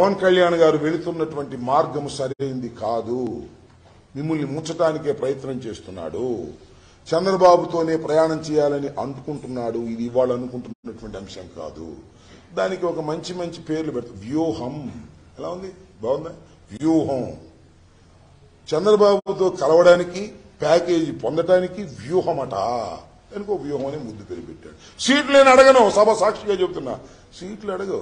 పవన్ కళ్యాణ్ గారు వెళుతున్నటువంటి మార్గం సరైంది కాదు మిమ్మల్ని ముంచటానికే ప్రయత్నం చేస్తున్నాడు చంద్రబాబుతోనే ప్రయాణం చేయాలని అనుకుంటున్నాడు ఇది ఇవాళ అనుకుంటున్నటువంటి అంశం కాదు దానికి ఒక మంచి మంచి పేర్లు పెడతారు వ్యూహం ఎలా ఉంది బాగుందా వ్యూహం చంద్రబాబుతో కలవడానికి ప్యాకేజీ పొందడానికి వ్యూహమట దానికి ఒక వ్యూహం అనే ముద్దు పేరు పెట్టాడు సీట్లు నేను అడగను సభ సాక్షిగా చెబుతున్నా సీట్లు అడగవు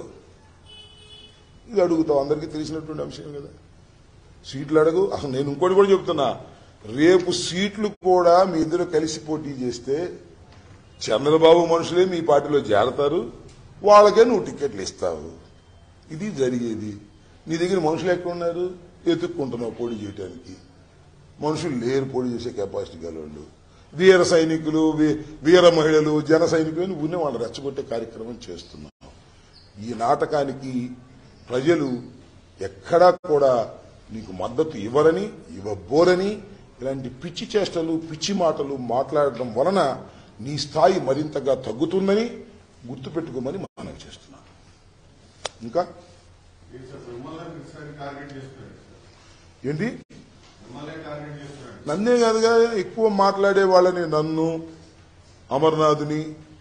ఇది అడుగుతావు అందరికీ తెలిసినటువంటి అంశం కదా సీట్లు అడగు అసలు నేను ఇంకోటి కూడా చెప్తున్నా రేపు సీట్లు కూడా మీ ఇద్దరు కలిసి పోటీ చేస్తే చంద్రబాబు మనుషులే మీ పార్టీలో చేరతారు వాళ్ళకే నువ్వు టికెట్లు ఇస్తావు ఇది జరిగేది నీ దగ్గర మనుషులు ఎక్కడ ఉన్నారు ఎత్తుక్కుంటున్నావు పోటీ చేయడానికి మనుషులు లేరు పోటీ చేసే కెపాసిటీ గలవాళ్ళు వీర సైనికులు వీ- వీర మహిళలు జన సైనికులు అని ఉన్న వాళ్ళు రెచ్చగొట్టే కార్యక్రమం చేస్తున్నాం ఈ నాటకానికి ప్రజలు ఎక్కడా కూడా నీకు మద్దతు ఇవ్వరని ఇవ్వబోరని ఇలాంటి పిచ్చి చేష్టలు పిచ్చి మాటలు మాట్లాడటం వలన నీ స్థాయి మరింతగా తగ్గుతుందని గుర్తుపెట్టుకోమని మనవి చేస్తున్నాను ఇంకా ఏంటి సార్ మిమ్మల్ని ఈసారి టార్గెట్ చేస్తున్నాడు సార్ ఏంటి మిమ్మల్ని టార్గెట్ చేస్తున్నాడు నన్నే కాదుగా ఎక్కువ మాట్లాడే వాళ్ళని నన్ను అమర్నాథ్ని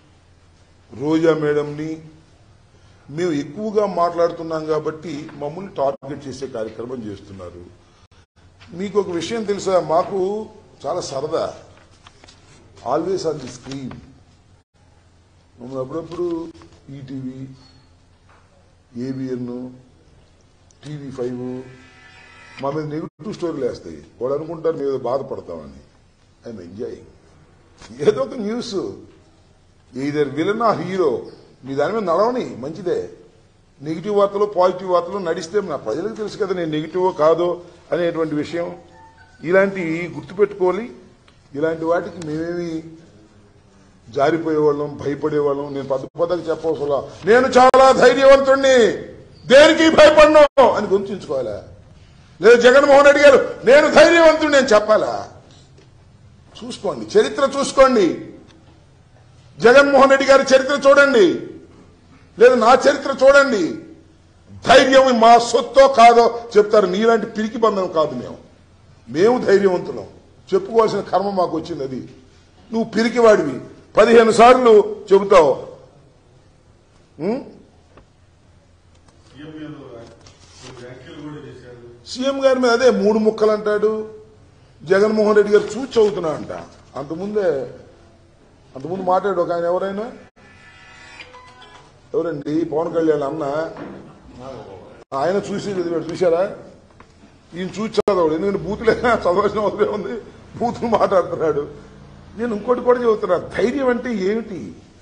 రోజా మేడంని మేము ఎక్కువగా మాట్లాడుతున్నాం కాబట్టి మమ్మల్ని టార్గెట్ చేసే కార్యక్రమం చేస్తున్నారు మీకు ఒక విషయం తెలుసా మాకు చాలా సరదా ఆల్వేస్ ఆన్ ది స్క్రీన్ మమ్మల్ని అప్పుడప్పుడు ఈటీవీ ఏబిఎన్ టీవీ ఫైవ్ మా మీద నెగిటివ్ స్టోరీలు వేస్తాయి వాళ్ళు అనుకుంటారు మేము ఏదో బాధపడతామని ఐఎమ్ ఎంజాయింగ్ ఏదో ఒక న్యూస్ ఈధర్ విలన్ ఆ హీరో మీ దాని మీద నడవని మంచిదే నెగిటివ్ వార్తలు పాజిటివ్ వార్తలు నడిస్తే నా ప్రజలకు తెలుసు కదా నేను నెగిటివో కాదో అనేటువంటి విషయం ఇలాంటివి గుర్తుపెట్టుకోవాలి ఇలాంటి వాటికి మేమేమి జారిపోయేవాళ్ళం భయపడేవాళ్ళం నేను పద పదకి చెప్పవసరం నేను చాలా ధైర్యవంతుణ్ణి దేనికి భయపడను అని గుర్తుంచుకోవాలా లేదు జగన్మోహన్ రెడ్డి గారు నేను ధైర్యవంతుడు నేను చెప్పాలా చూసుకోండి చరిత్ర చూసుకోండి జగన్మోహన్ రెడ్డి గారి చరిత్ర చూడండి లేదా నా చరిత్ర చూడండి ధైర్యం మా సొత్తో కాదో చెప్తారు నీలాంటి పిరికి బంధం కాదు మేము మేము ధైర్యవంతులం చెప్పుకోవాల్సిన కర్మ మాకు వచ్చింది అది నువ్వు పిరికివాడివి పదిహేను సార్లు చెబుతావు ఉం? సీఎం మీద కొన్ని వ్యాఖ్యలు కూడా చేశారు సీఎం గారి మీద అదే మూడు ముక్కలు అంటాడు జగన్మోహన్ రెడ్డి గారు చూచి చదువుతున్నా అంట అంతకుముందే అంతకుముందు మాట్లాడు ఒక ఆయన ఎవరైనా ఎవరండి పవన్ కళ్యాణ్ అన్న ఆయన చూసి చదివాడు చూశారా ఈయన చూసి చదవడు ఎందుకంటే బూతులే చదవాల్సిన అవసరం ఉంది బూతులు మాట్లాడుతున్నాడు నేను ఇంకోటి కూడా చెబుతున్నా ధైర్యం అంటే ఏమిటి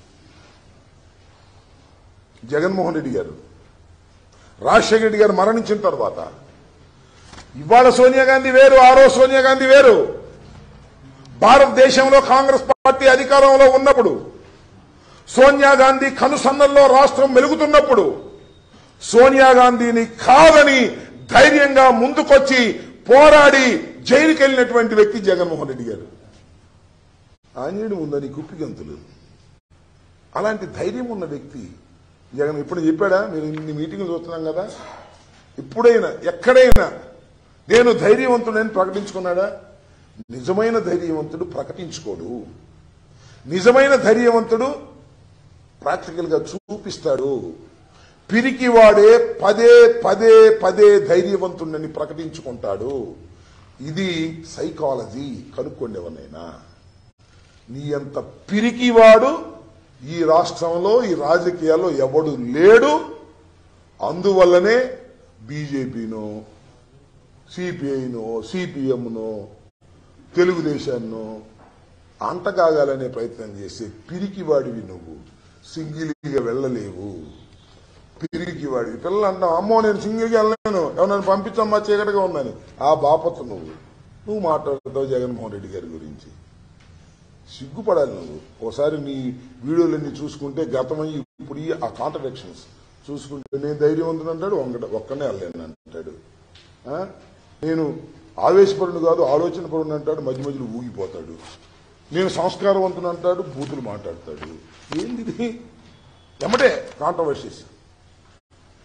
జగన్మోహన్ రెడ్డి గారు రాజశేఖర రెడ్డి గారు మరణించిన తర్వాత ఇవాళ సోనియా గాంధీ వేరు ఆ రోజు సోనియా గాంధీ వేరు భారతదేశంలో కాంగ్రెస్ పార్టీ అధికారంలో ఉన్నప్పుడు సోనియా గాంధీ కనుసన్నల్లో రాష్ట్రం మెలుగుతున్నప్పుడు సోనియా గాంధీని కాదని ధైర్యంగా ముందుకొచ్చి పోరాడి జైలుకి వెళ్ళినటువంటి వ్యక్తి జగన్మోహన్ రెడ్డి గారు ఆంజనేయుడు ఉందని కుప్పిగంతులు అలాంటి ధైర్యం ఉన్న వ్యక్తి జగన్ ఇప్పుడు చెప్పాడా మీరు ఇన్ని మీటింగ్లు చూస్తున్నాం కదా ఇప్పుడైనా ఎక్కడైనా నేను ధైర్యవంతుడని ప్రకటించుకున్నాడా నిజమైన ధైర్యవంతుడు ప్రకటించుకోడు నిజమైన ధైర్యవంతుడు ప్రాక్టికల్ గా చూపిస్తాడు పిరికివాడే పదే పదే పదే ధైర్యవంతుడని ప్రకటించుకుంటాడు ఇది సైకాలజీ కనుక్కోండి ఎవరినైనా నీ అంత పిరికివాడు ఈ రాష్ట్రంలో ఈ రాజకీయాల్లో ఎవడు లేడు అందువల్లనే బీజేపీనో సిపిఐనో సిపిఎంనో తెలుగుదేశాన్నో అంటకాగాలనే ప్రయత్నం చేసే పిరికివాడివి నువ్వు సింగిల్గా వెళ్ళలేవు పిరికివాడివి పిల్లలు అంటాం అమ్మో నేను సింగిల్గా వెళ్ళలేను ఎవరైనా పంపించమ్మా చీకటిగా ఉందని ఆ బాపత్తు నువ్వు నువ్వు మాట్లాడతావు జగన్మోహన్ రెడ్డి గారి గురించి సిగ్గుపడాలి నువ్వు ఒకసారి నీ వీడియోలన్నీ చూసుకుంటే గతమై ఇప్పుడు ఈ ఆ కాంట్రడిక్షన్స్ చూసుకుంటే నేను ధైర్యవంతుడు అంటాడు ఒంగట ఒక్కనే వెళ్ళలేను అంటాడు ఆ? నేను ఆవేశపరుడు కాదు ఆలోచన పరుడు అంటాడు మధ్య మధ్యలో ఊగిపోతాడు నేను సంస్కారవంతుడు అంటాడు బూతులు మాట్లాడతాడు ఏంది ఇది ఎమ్మటే కాంట్రవర్సీస్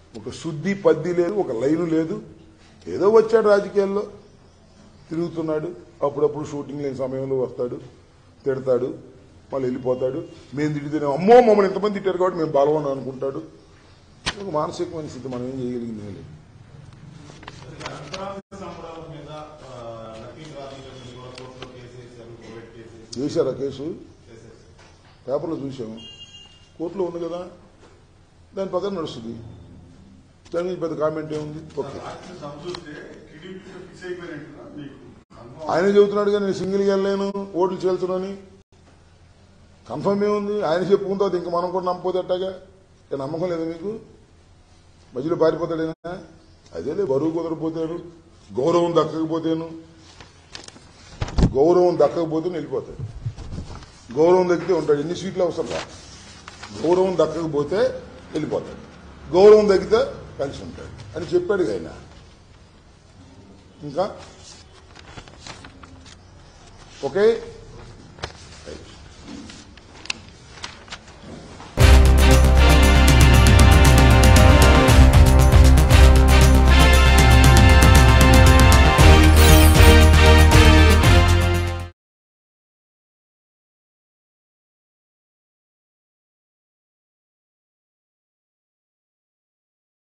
ఒక శుద్ధి పద్ది లేదు ఒక లైను లేదు ఏదో వచ్చాడు రాజకీయాల్లో తిరుగుతున్నాడు అప్పుడప్పుడు షూటింగ్ లేని సమయంలో వస్తాడు తిడతాడు మళ్ళీ వెళ్ళిపోతాడు మేము తిడితేనే అమ్మో మమ్మల్ని ఎంతమంది తిట్టారు కాబట్టి మేము బలవని అనుకుంటాడు ఒక మానసికమైన స్థితి మనం ఏం చేయగలిగింది ఏం లేదు సంక్రాంతి సంబరాల మీద ఆ, నకీం రాజకీయ కూడా కోర్టులో కేసు వేశారు కోవిడ్ కేసు వేసి చేశారా కేసు చేసేసారు. పేపర్లో చూసాము కోర్టులో ఉంది కదా దాని పక్కన నడుస్తుంది దాని గురించి పెద్ద కామెంట్ ఏముంది ఓకే రాత్రి సభ చూస్తే టీడీపీ ఫిక్స్ అయిపోయినట్టుగా మీకు కన్ఫర్మ్ ఆయన చెబుతున్నాడు కానీ నేను సింగిల్గా వెళ్ళలేను ఓట్లు చేల్చునని కన్ఫర్మ్ ఏముంది ఆయన చెప్పుకుంటే అది ఇంకా మనం కూడా నమ్మపోతే అట్టాగా ఇక నమ్మకం లేదు మీకు మధ్యలో పారిపోతాడేనా అదేలే బరువు కుదరపోతాడు గౌరవం దక్కకపోతేను గౌరవం దక్కకపోతే వెళ్ళిపోతాడు గౌరవం దక్కితే ఉంటాడు ఎన్ని సీట్లు అవసరం రా గౌరవం దక్కకపోతే వెళ్ళిపోతాడు గౌరవం దక్కితే కలిసి ఉంటాడు అని చెప్పాడు ఆయన ఇంకా ఓకే